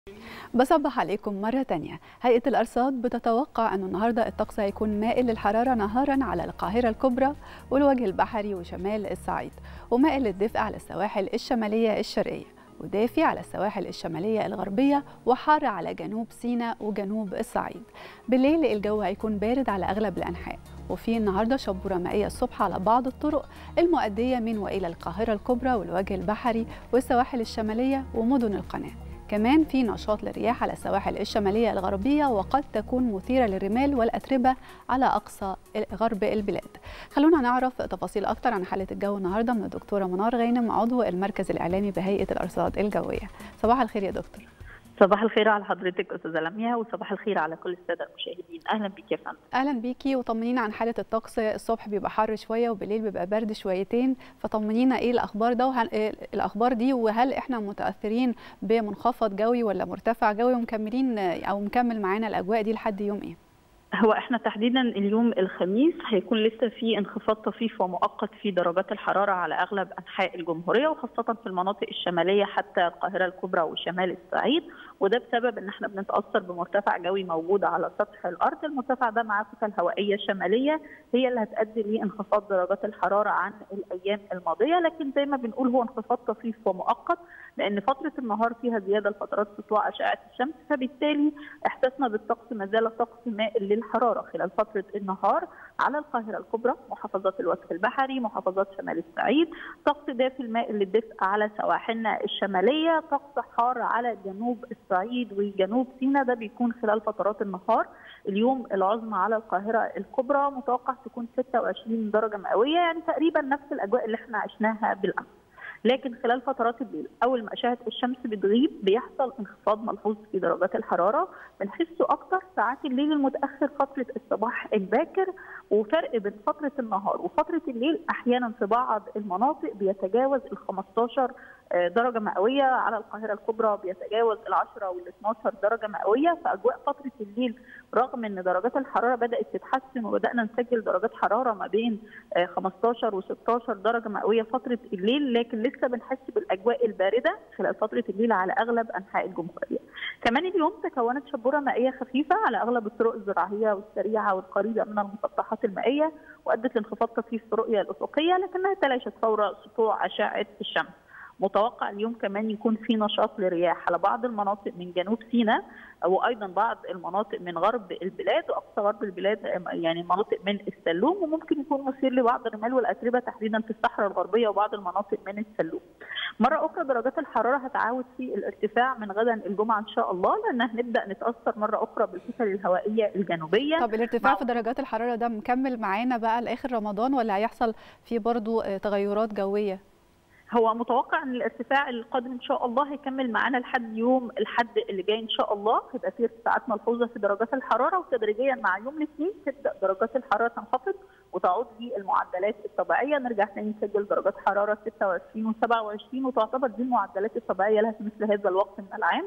بصبح عليكم مرة تانية هيئة الأرصاد بتتوقع أن النهاردة الطقس هيكون مائل للحرارة نهارا على القاهرة الكبرى والوجه البحري وشمال الصعيد ومائل للدفء على السواحل الشمالية الشرقية ودافي على السواحل الشمالية الغربية وحار على جنوب سيناء وجنوب الصعيد بالليل الجو هيكون بارد على أغلب الأنحاء وفي النهارده شبوره مائيه الصبح على بعض الطرق المؤديه من والى القاهره الكبرى والوجه البحري والسواحل الشماليه ومدن القناه كمان في نشاط للرياح على السواحل الشمالية الغربية وقد تكون مثيرة للرمال والأتربة على أقصى غرب البلاد خلونا نعرف تفاصيل أكتر عن حالة الجو النهاردة من الدكتورة منار غينم عضو المركز الإعلامي بهيئة الأرصاد الجوية صباح الخير يا دكتور صباح الخير على حضرتك استاذه لميا وصباح الخير على كل الساده المشاهدين اهلا بيك يا فندم اهلا بيكي وطمنينا عن حاله الطقس الصبح بيبقى حر شويه وبالليل بيبقى برد شويتين فطمنينا ايه الاخبار ده وهل إيه الاخبار دي وهل احنا متاثرين بمنخفض جوي ولا مرتفع جوي ومكملين او مكمل معانا الاجواء دي لحد يوم ايه هو احنا تحديدا اليوم الخميس هيكون لسه في انخفاض طفيف ومؤقت في درجات الحراره على اغلب انحاء الجمهوريه وخاصه في المناطق الشماليه حتى القاهره الكبرى وشمال الصعيد وده بسبب ان احنا بنتاثر بمرتفع جوي موجود على سطح الارض، المرتفع ده معاه كتل هوائيه شماليه هي اللي هتؤدي لانخفاض درجات الحراره عن الايام الماضيه، لكن زي ما بنقول هو انخفاض طفيف ومؤقت لان فتره النهار فيها زياده لفترات سطوع اشعه الشمس فبالتالي احساسنا بالطقس ما زال طقس مائل للحراره خلال فتره النهار على القاهره الكبرى، محافظات الوجه البحري، محافظات شمال الصعيد، طقس دافي المائل للدفء على سواحلنا الشماليه، طقس حار على جنوب الصعيد وجنوب سيناء ده بيكون خلال فترات النهار اليوم العظمى على القاهره الكبرى متوقع تكون 26 درجه مئويه يعني تقريبا نفس الاجواء اللي احنا عشناها بالامس لكن خلال فترات الليل اول ما اشعه الشمس بتغيب بيحصل انخفاض ملحوظ في درجات الحراره بنحسه اكتر ساعات الليل المتاخر فتره الصباح الباكر وفرق بين فتره النهار وفتره الليل احيانا في بعض المناطق بيتجاوز ال 15 درجه مئويه على القاهره الكبرى بيتجاوز ال 10 وال 12 درجه مئويه فاجواء فتره الليل رغم ان درجات الحراره بدات تتحسن وبدانا نسجل درجات حراره ما بين 15 و 16 درجه مئويه فتره الليل لكن لسه بنحس بالاجواء البارده خلال فتره الليل على اغلب انحاء الجمهوريه. كمان اليوم تكونت شبوره مائيه خفيفه على اغلب الطرق الزراعيه والسريعه والقريبه من المسطحات المائيه وادت لانخفاض طفيف في الرؤيه الافقيه لكنها تلاشت فور سطوع اشعه الشمس. متوقع اليوم كمان يكون في نشاط لرياح على بعض المناطق من جنوب سيناء وايضا بعض المناطق من غرب البلاد واقصى غرب البلاد يعني مناطق من السلوم وممكن يكون مثير لبعض الرمال والاتربه تحديدا في الصحراء الغربيه وبعض المناطق من السلوم. مره اخرى درجات الحراره هتعاود في الارتفاع من غدا الجمعه ان شاء الله لان هنبدا نتاثر مره اخرى بالكتل الهوائيه الجنوبيه. طب الارتفاع في درجات الحراره ده مكمل معانا بقى لاخر رمضان ولا هيحصل فيه برضو تغيرات جويه؟ هو متوقع ان الارتفاع القادم ان شاء الله هيكمل معانا لحد يوم الحد اللي جاي ان شاء الله هيبقى في ارتفاعات ملحوظه في درجات الحراره وتدريجيا مع يوم الاثنين تبدا درجات الحراره تنخفض وتعود للمعدلات الطبيعيه نرجع تاني نسجل درجات حراره 26 و27 وتعتبر دي المعدلات الطبيعيه لها في مثل هذا الوقت من العام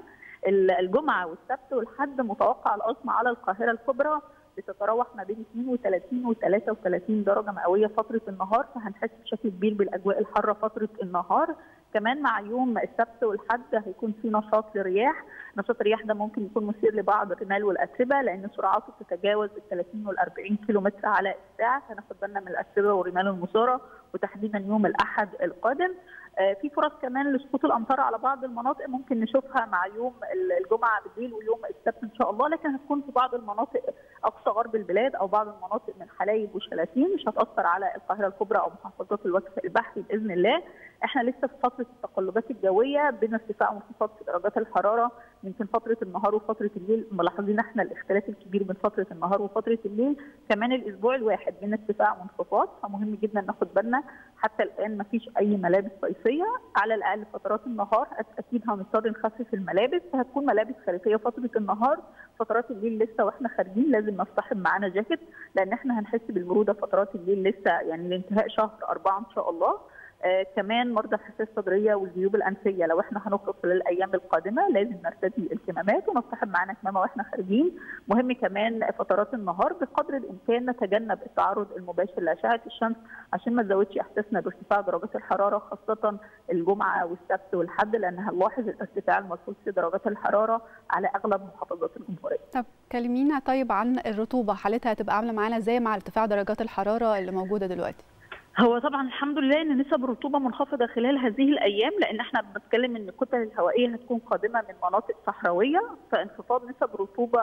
الجمعه والسبت والحد متوقع العظمى على القاهره الكبرى بتتراوح ما بين 32 و 33 درجه مئويه فتره النهار فهنحس بشكل كبير بالاجواء الحاره فتره النهار كمان مع يوم السبت والحد هيكون في نشاط للرياح نشاط الرياح ده ممكن يكون مثير لبعض الرمال والاتربه لان سرعاته بتتجاوز ال 30 وال 40 كيلو متر على الساعه فناخد بالنا من الاتربه والرمال المثاره وتحديدا يوم الاحد القادم في فرص كمان لسقوط الامطار على بعض المناطق ممكن نشوفها مع يوم الجمعه بالليل ويوم السبت ان شاء الله لكن هتكون في بعض المناطق اقصى غرب البلاد او بعض المناطق من حلايب وشلاتين مش هتاثر على القاهره الكبرى او محافظات الوجه البحري باذن الله احنا لسه في فتره التقلبات الجويه بين ارتفاع وانخفاض في درجات الحراره يمكن فتره النهار وفتره الليل ملاحظين احنا الاختلاف الكبير بين فتره النهار وفتره الليل كمان الاسبوع الواحد بين ارتفاع وانخفاض فمهم جدا ناخد بالنا حتى الان ما فيش اي ملابس صيفيه على الاقل فترات النهار اكيد هنضطر نخفف الملابس فهتكون ملابس خريفيه فتره النهار فترات الليل لسه واحنا خارجين لازم نصطحب معانا جاكيت لان احنا هنحس بالبروده فترات الليل لسه يعني لانتهاء شهر أربعة ان شاء الله آه كمان مرضى الحساسيه الصدريه والجيوب الانفيه لو احنا هنخرج خلال الايام القادمه لازم نرتدي الكمامات ونصطحب معانا كمامه واحنا خارجين مهم كمان فترات النهار بقدر الامكان نتجنب التعرض المباشر لاشعه الشمس عشان ما نزودش احساسنا بارتفاع درجات الحراره خاصه الجمعه والسبت والحد لان هنلاحظ الارتفاع الملحوظ في درجات الحراره على اغلب محافظات الجمهوريه. طب كلمينا طيب عن الرطوبه حالتها هتبقى عامله معانا ازاي مع ارتفاع درجات الحراره اللي موجوده دلوقتي؟ هو طبعا الحمد لله ان نسب الرطوبه منخفضه خلال هذه الايام لان احنا بنتكلم ان الكتل الهوائيه هتكون قادمه من مناطق صحراويه فانخفاض نسب الرطوبه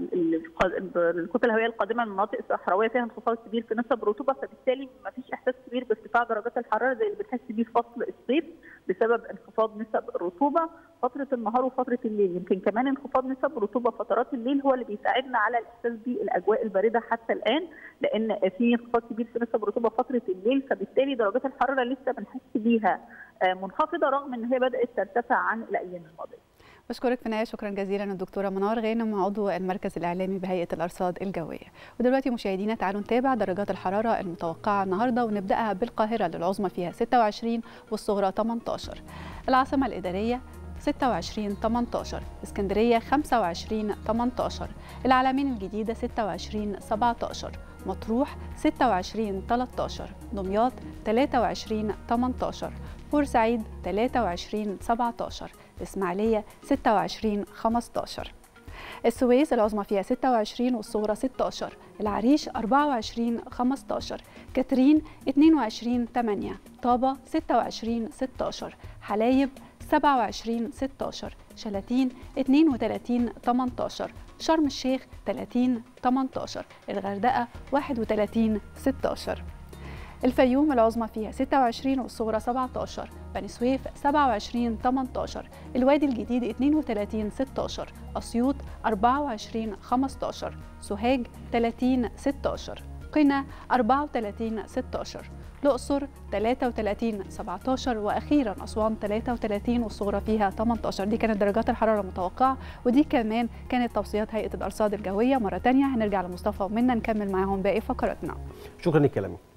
الكتل الهوائيه القادمه من المناطق الصحراويه فيها انخفاض كبير في نسب الرطوبه فبالتالي ما فيش احساس كبير بارتفاع درجات الحراره زي اللي بنحس بيه في فصل الصيف بسبب انخفاض نسب الرطوبه فتره النهار وفتره الليل يمكن كمان انخفاض نسب الرطوبه فترات الليل هو اللي بيساعدنا على الاحساس بالاجواء البارده حتى الان لان في انخفاض كبير في نسب الرطوبه فتره الليل فبالتالي درجات الحراره لسه بنحس بيها منخفضه رغم ان هي بدات ترتفع عن الايام الماضيه. بشكرك في النهايه شكرا جزيلا الدكتوره منار غانم عضو المركز الاعلامي بهيئه الارصاد الجويه ودلوقتي مشاهدينا تعالوا نتابع درجات الحراره المتوقعه النهارده ونبداها بالقاهره للعظمى فيها 26 والصغرى 18 العاصمه الاداريه 26 18 اسكندريه 25 18 العلمين الجديده 26 17 مطروح 26 13 دمياط 23 18 بورسعيد 23 17 الإسماعيلية 26 15 السويس العظمى فيها 26 والصغرى 16 العريش 24 15 كاترين 22 8 طابة 26 16 حلايب 27 16 شلاتين 32 18 شرم الشيخ 30 18 الغردقة 31 16 الفيوم العظمى فيها 26 والصغرى 17 بني سويف 27 18 الوادي الجديد 32 16 أسيوط 24 15 سوهاج 30 16 قنا 34 16 الأقصر 33 17 وأخيرا أسوان 33 والصغرى فيها 18 دي كانت درجات الحرارة المتوقعة ودي كمان كانت توصيات هيئة الأرصاد الجوية مرة تانية هنرجع لمصطفى ومنا نكمل معاهم باقي فقراتنا شكرا لك كلامي